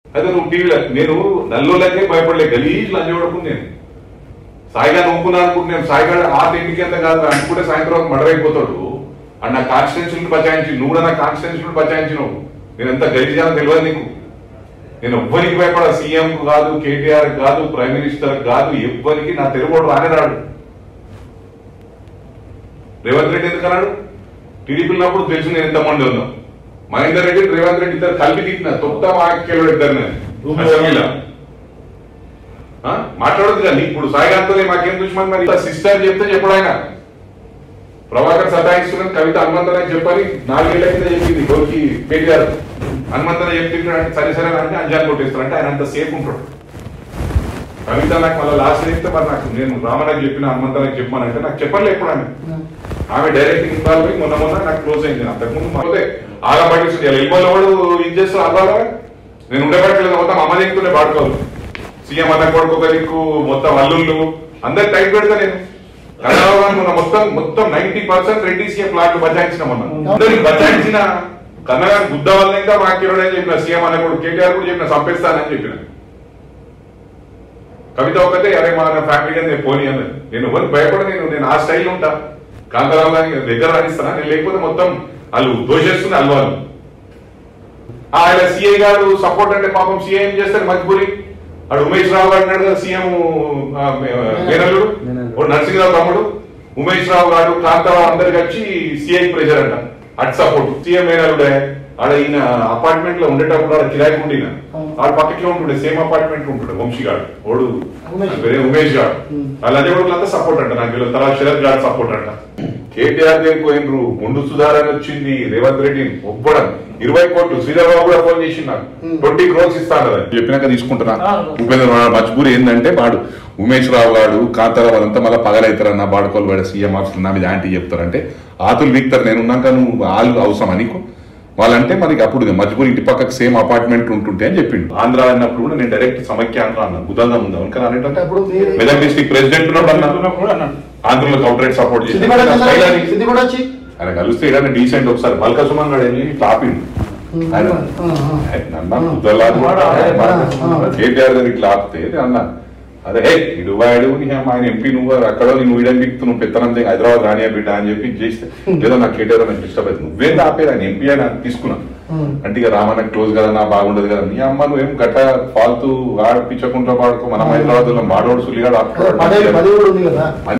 అదే నువ్వు టీవీలో నేను నల్లోళ్ళకే భయపడలే గలీజ్ లంచోడకు నేను సాయిగా నవ్వుకున్నా అనుకుంటున్నాను సాయిగా ఆ టెన్కి ఎంత కాదు అనుకుంటే సాయంత్రం మర్డర్ అయిపోతాడు అండ్ నా కాన్స్టిట్యూన్సీని బచాయించి నువ్వు కూడా నా కాన్స్టిట్యూన్సీని బచాయించినావు నేను ఎంత గలీజ్గా తెలియదు నీకు నేను ఎవ్వరికి భయపడ సీఎం కాదు కేటీఆర్ కాదు ప్రైమ్ మినిస్టర్ కాదు ఎవ్వరికి నా తెలుగు రానే రాడు రేవంత్ రెడ్డి ఎందుకు అన్నాడు టీడీపీ ఉన్నప్పుడు తెలుసు నేను ఎంతమంది ఉన్నాం మహేందర్ రెడ్డి రేవంత్ రెడ్డి ఇద్దరు కలిపి తిట్టిన తొక్క వాక్యాలు ఇద్దరు నేను అసెంబ్లీలో. ఆ? మాట్లాడొద్దు కానీ ఇప్పుడు సాయిగాంతో మాకేం దుష్మన్ మరి సిస్టర్ చెప్తే చెప్పడు ఆయన ప్రభాకర్ సతాయిస్తున్నాను కవిత హనుమంతనే చెప్పని నాలుగేళ్ల కింద చెప్పింది గోకి కేటీఆర్ హనుమంతనే చెప్తున్నాడు అంటే సరే సరే అంటే అంజాన్ కొట్టేస్తాడు అంటే ఆయన అంత సేఫ్ ఉంటాడు కవిత నాకు మళ్ళీ లాస్ట్ చెప్తే మరి నాకు నేను రామనాథ్ చెప్పిన హనుమంతనకి చెప్పానంటే నాకు చెప్పలే ఎప్పుడు ఆమె ఆమె డైరెక్ట్ ఇన్వాల్వ్ అయ్యి మొన్న మొన్న నాకు క్లోజ్ అయింది అంతకుముందు పోతే ఆగా పట్టిస్తుంది ఎల్బోలో కూడా ఇది చేస్తా అవ్వాలా నేను ఉండబట్టలేదు మొత్తం అమ్మ దిక్కునే పాడుకోవాలి సీఎం అన్న కొడుకు ఒక దిక్కు మొత్తం అల్లుళ్ళు అందరు టైప్ పెడతా నేను కన్నడలో మొన్న మొత్తం మొత్తం నైన్టీ పర్సెంట్ రెడ్డి సీఎం ప్లాట్లు బచాయించిన మొన్న అందరికి బచాయించిన కన్నడ బుద్ధ వల్ల ఇంకా మాకేరుడు అని చెప్పిన సీఎం అన్న కొడుకు కేటీఆర్ కూడా చెప్పిన చంపేస్తానని చెప్పిన కవిత ఒకటే అరే మా ఫ్యామిలీ నేను పోనీ అన్నది నేను ఎవరు భయపడ నేను నేను ఆ స్టైల్ ఉంటా కాంతారావు గారికి దగ్గర రాణిస్తానా నేను లేకపోతే మొత్తం వాళ్ళు దోషేస్తుంది అల్వాలు ఆయన సిఐ గారు సపోర్ట్ అంటే పాపం సిఐ ఏం చేస్తారు మజ్బూరి అడు ఉమేష్ రావు గారు అన్నాడు కదా సీఎం మేనల్లుడు ఓ నరసింహరావు తమ్ముడు ఉమేష్ రావు గారు కాంతారావు అందరికి వచ్చి సిఐ ప్రెషర్ అంట అటు సపోర్ట్ సీఎం మేనల్లుడే ఆడ ఈయన అపార్ట్మెంట్ లో ఉండేటప్పుడు ఆడ కిరాయికి ఉండిన ఆడ పక్కట్లో ఉంటుండే సేమ్ అపార్ట్మెంట్ ఉంటుండే వంశీ గారు ఓడు ఉమేష్. వేరే ఉమేష్ గారు వాళ్ళందరూ కూడా అంతా సపోర్ట్ అంట నాకు వీళ్ళ తర్వాత శరత్ గారు సపోర్ట్ అంట కేటీఆర్ దగ్గరికి పోయినరు ముందు సుధారణ వచ్చింది రేవంత్ రెడ్డి ఒప్పడం ఇరవై కోట్లు శ్రీధర్బాబు కూడా ఫోన్ చేసి నాకు ట్వంటీ క్రోర్స్ ఇస్తాను కదా చెప్పినాక తీసుకుంటున్నా ఆ. ఉపేంద్ర వాడు మజ్బూరి ఏంటంటే వాడు ఉమేష్ రావు గారు కాంతారావు అదంతా మళ్ళీ పగలవుతారన్న బాడుకోలు వాడు సీఎం ఆఫీస్ నా మీద యాంటీ చెప్తారంటే ఆతులు వీక్తారు నేను ఉన్నాక నువ్వు వాళ్ళు అవసరమా నీకు వాళ్ళంటే మనకి అప్పుడు మజ్బూరి ఇంటి పక్కకు సేమ్ అపార్ట్మెంట్ ఉంటుంటే అని చెప్పిండు ఆంధ్ర అన్నప్పుడు కూడా నేను డైరెక్ట్ సమైక్య ఆంధ్ర అన్నాను బుధంగా ఉందా ఇంకా అంటే అప్పుడు మీరు- మెదక్ డిస్ట్రిక్ట్ ప్రెసిడెంట్ ఉన్నాడు అన్నా ఆంధ్రలో కౌంటరేట్ సపోర్ట్ చేసి సిద్దిపేట కన్నా- సిద్దిపేట వచ్చి ఆయన కలిస్తే ఏదైనా డీసెంట్ ఒకసారి మల్కా సుమన్ గారు వెళ్ళి టాపిండు ఆయన ఆ, ఆ. నన్న కుదరలాదు కేటీఆర్ గారు ఇట్లా ఆపితే నేను అన్నా అదే హే ఇడు వాడు నీ అమ్మ ఆయన ఎంపీ నువ్వు అక్కడ నువ్వు వీడని బిక్తు నువ్వు పెత్తనం చేయి, హైదరాబాద్ రానియా బిడ్డ అని చెప్పి చేస్తే లేదా నాకు కేటీఆర్ నాకు డిస్టర్బ్ అవుతుంది నువ్వేం ఆపేది ఆయన ఎంపీ అని తీసుకున్నా Hmm. అంటే ఇక రామన్న క్లోజ్ కదా నా బాగుండదు కదా నీ అమ్మ నువ్వేం గట్ట ఫాల్తూ వాడు పిచ్చకుండా పాడుకో మనం హైదరాబాద్ లో మాడోడు సులిగాడు పదే పది కూడా ఉంది కదా